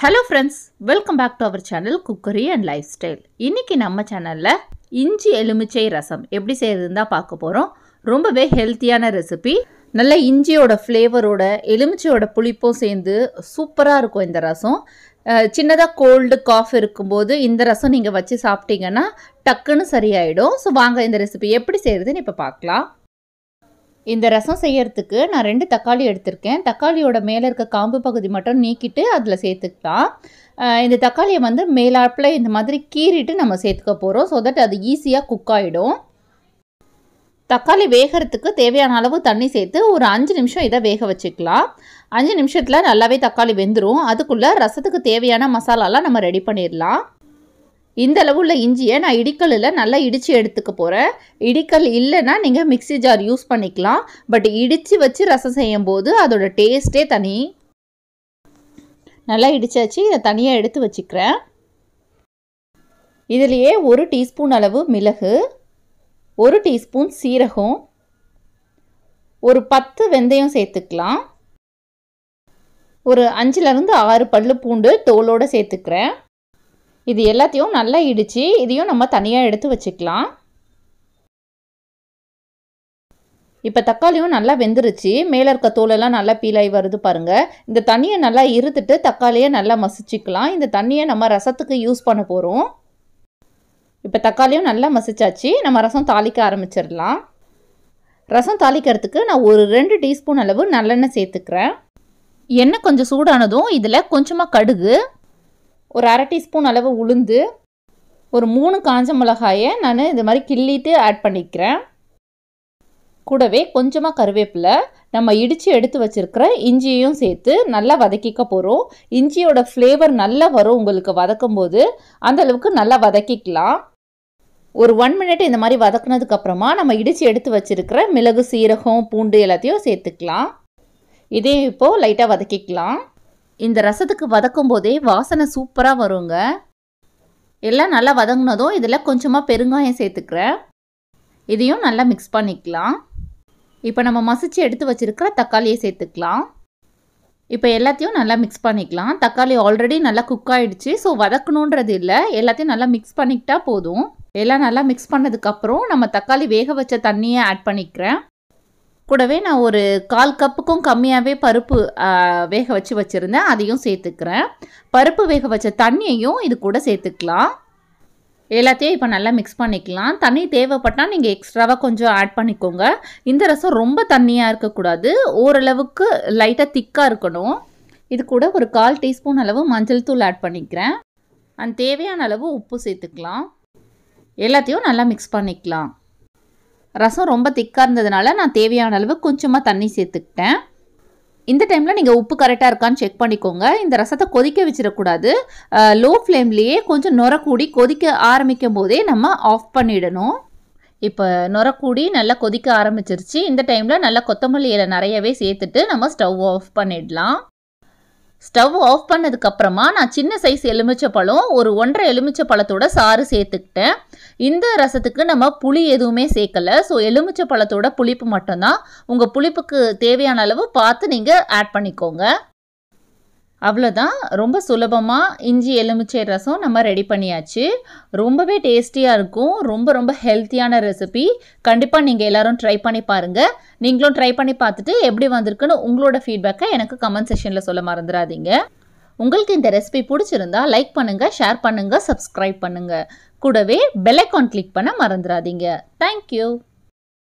hello friends welcome back to our channel cookery and lifestyle இன்றைக்கி நம்ம சேனலில் இஞ்சி எலுமிச்சை ரசம் எப்படி செய்கிறதுன்னு தான் பார்க்க போகிறோம் ரொம்பவே ஹெல்த்தியான ரெசிபி நல்ல இஞ்சியோட ஃப்ளேவரோட எலுமிச்சையோட புளிப்பும் சேர்ந்து சூப்பராக இருக்கும் இந்த ரசம் சின்னதாக கோல்டு காஃப் இருக்கும்போது இந்த ரசம் நீங்கள் வச்சு சாப்பிட்டீங்கன்னா டக்குன்னு சரியாயிடும் ஸோ வாங்க இந்த ரெசிபி எப்படி செய்கிறதுன்னு இப்போ பார்க்கலாம் இந்த ரசம் செய்யறதுக்கு நான் ரெண்டு தக்காளி எடுத்திருக்கேன் தக்காளியோட மேலே இருக்க காம்பு பகுதி மட்டும் நீக்கிட்டு அதில் சேர்த்துக்கலாம் அஹ் இந்த தக்காளியை வந்து மேலாப்பில் இந்த மாதிரி கீறிட்டு நம்ம சேர்த்துக்க போகிறோம் ஸோ தட் அது ஈஸியாக குக் ஆகிடும் தக்காளி வேகிறதுக்கு தேவையான அளவு தண்ணி சேர்த்து ஒரு அஞ்சு நிமிஷம் இதை வேக வச்சுக்கலாம் அஞ்சு நிமிஷத்தில் நல்லாவே தக்காளி வெந்துடும் அதுக்குள்ளே ரசத்துக்கு தேவையான மசாலாலாம் நம்ம ரெடி பண்ணிடலாம் இந்த அளவு உள்ள இஞ்சியை நான் இடிக்கல்லில் நல்லா இடித்து எடுத்துக்க போகிறேன் இடிக்கல் இல்லைன்னா நீங்கள் மிக்ஸி ஜார் யூஸ் பண்ணிக்கலாம் பட் இடித்து வச்சு ரசம் செய்யும் போது அதோட டேஸ்ட்டே தனி நல்லா இடிச்சாச்சு இதை தனியாக எடுத்து வச்சுக்கிறேன் இதுலேயே ஒரு டீஸ்பூன் அளவு மிளகு ஒரு டீஸ்பூன் சீரகம் ஒரு பத்து வெந்தயம் சேர்த்துக்கலாம் ஒரு அஞ்சுலேருந்து ஆறு பல்லு பூண்டு தோலோடு சேர்த்துக்கிறேன் இது எல்லாத்தையும் நல்லா இடித்து இதையும் நம்ம தனியாக எடுத்து வச்சுக்கலாம் இப்போ தக்காளியும் நல்லா வெந்துருச்சு மேலே இருக்க தோலெல்லாம் நல்லா பீலாகி வருது பாருங்கள் இந்த தண்ணியை நல்லா இருத்துட்டு தக்காளியை நல்லா மசிச்சுக்கலாம் இந்த தண்ணியை நம்ம ரசத்துக்கு யூஸ் பண்ண போகிறோம் இப்போ தக்காளியும் நல்லா மசிச்சாச்சு நம்ம ரசம் தாளிக்க ஆரம்பிச்சிடலாம் ரசம் தாளிக்கிறதுக்கு நான் ஒரு ரெண்டு டீஸ்பூன் அளவு நல்லெண்ணெய் சேர்த்துக்கிறேன் எண்ணெய் கொஞ்சம் சூடானதும் இதில் கொஞ்சமாக கடுகு ஒரு அரை டீஸ்பூன் அளவு உளுந்து ஒரு மூணு காஞ்ச மிளகாயை நான் இது மாதிரி கிள்ளிட்டு ஆட் பண்ணிக்கிறேன் கூடவே கொஞ்சமாக கருவேப்பிலை நம்ம இடித்து எடுத்து வச்சுருக்கிற இஞ்சியையும் சேர்த்து நல்லா வதக்கிக்க போகிறோம் இஞ்சியோட ஃப்ளேவர் நல்லா வரும் உங்களுக்கு வதக்கும் போது அந்தளவுக்கு நல்லா வதக்கிக்கலாம் ஒரு ஒன் மினிட் இந்த மாதிரி வதக்குனதுக்கப்புறமா நம்ம இடித்து எடுத்து வச்சுருக்கிற மிளகு சீரகம் பூண்டு எல்லாத்தையும் சேர்த்துக்கலாம் இதையும் இப்போது லைட்டாக வதக்கிக்கலாம் இந்த ரசத்துக்கு வதக்கும் போதே வாசனை சூப்பராக வருங்க எல்லாம் நல்லா வதங்கினதும் இதில் கொஞ்சமாக பெருங்காயம் சேர்த்துக்கிறேன் இதையும் நல்லா மிக்ஸ் பண்ணிக்கலாம் இப்போ நம்ம மசிச்சு எடுத்து வச்சுருக்கிற தக்காளியை சேர்த்துக்கலாம் இப்போ எல்லாத்தையும் நல்லா மிக்ஸ் பண்ணிக்கலாம் தக்காளி ஆல்ரெடி நல்லா குக் ஆகிடுச்சு ஸோ வதக்கணுன்றது இல்லை எல்லாத்தையும் நல்லா மிக்ஸ் பண்ணிக்கிட்டா போதும் எல்லாம் நல்லா மிக்ஸ் பண்ணதுக்கப்புறம் நம்ம தக்காளி வேக வச்ச தண்ணியை ஆட் பண்ணிக்கிறேன் கூடவே நான் ஒரு கால் கப்புக்கும் கம்மியாகவே பருப்பு வேக வச்சு வச்சுருந்தேன் அதையும் சேர்த்துக்கிறேன் பருப்பு வேக வச்ச தண்ணியையும் இது கூட சேர்த்துக்கலாம் எல்லாத்தையும் இப்போ நல்லா மிக்ஸ் பண்ணிக்கலாம் தண்ணி தேவைப்பட்டால் நீங்கள் எக்ஸ்ட்ராவாக கொஞ்சம் ஆட் பண்ணிக்கோங்க இந்த ரசம் ரொம்ப தண்ணியாக இருக்கக்கூடாது ஓரளவுக்கு லைட்டாக திக்காக இருக்கணும் இது கூட ஒரு கால் டீஸ்பூன் அளவு மஞ்சள் தூள் ஆட் பண்ணிக்கிறேன் அண்ட் தேவையான அளவு உப்பு சேர்த்துக்கலாம் எல்லாத்தையும் நல்லா மிக்ஸ் பண்ணிக்கலாம் ரசம் ரொம்ப திக்காக இருந்ததுனால நான் தேவையான அளவு கொஞ்சமாக தண்ணி சேர்த்துக்கிட்டேன் இந்த டைமில் நீங்கள் உப்பு கரெக்டாக இருக்கான்னு செக் பண்ணிக்கோங்க இந்த ரசத்தை கொதிக்க வச்சிடக்கூடாது லோ ஃப்ளேம்லேயே கொஞ்சம் நுர கூடி கொதிக்க ஆரம்பிக்கும் போதே நம்ம ஆஃப் பண்ணிடணும் இப்போ நுரக்கூடி நல்லா கொதிக்க ஆரம்பிச்சிருச்சு இந்த டைமில் நல்லா கொத்தமல்லி இலை நிறையவே சேர்த்துட்டு நம்ம ஸ்டவ் ஆஃப் பண்ணிடலாம் ஸ்டவ் ஆஃப் பண்ணதுக்கப்புறமா நான் சின்ன சைஸ் எலுமிச்சை பழம் ஒரு ஒன்றரை எலுமிச்சை பழத்தோட சாறு சேர்த்துக்கிட்டேன் இந்த ரசத்துக்கு நம்ம புளி எதுவுமே சேர்க்கலை ஸோ எலுமிச்சை பழத்தோட புளிப்பு மட்டும்தான் உங்கள் புளிப்புக்கு தேவையான அளவு பார்த்து நீங்கள் ஆட் பண்ணிக்கோங்க அவ்வளோதான் ரொம்ப சுலபமாக இஞ்சி எலுமிச்சை ரசம் நம்ம ரெடி பண்ணியாச்சு ரொம்பவே டேஸ்டியாக இருக்கும் ரொம்ப ரொம்ப ஹெல்த்தியான ரெசிபி கண்டிப்பாக நீங்கள் எல்லோரும் ட்ரை பண்ணி பாருங்கள் நீங்களும் ட்ரை பண்ணி பார்த்துட்டு எப்படி வந்திருக்குன்னு உங்களோட ஃபீட்பேக்கை எனக்கு கமெண்ட் செஷனில் சொல்ல மறந்துடாதீங்க உங்களுக்கு இந்த ரெசிபி பிடிச்சிருந்தா லைக் பண்ணுங்கள் ஷேர் பண்ணுங்கள் சப்ஸ்கிரைப் பண்ணுங்கள் கூடவே பெல் ஐக்கான் கிளிக் பண்ண மறந்துடாதீங்க தேங்க்யூ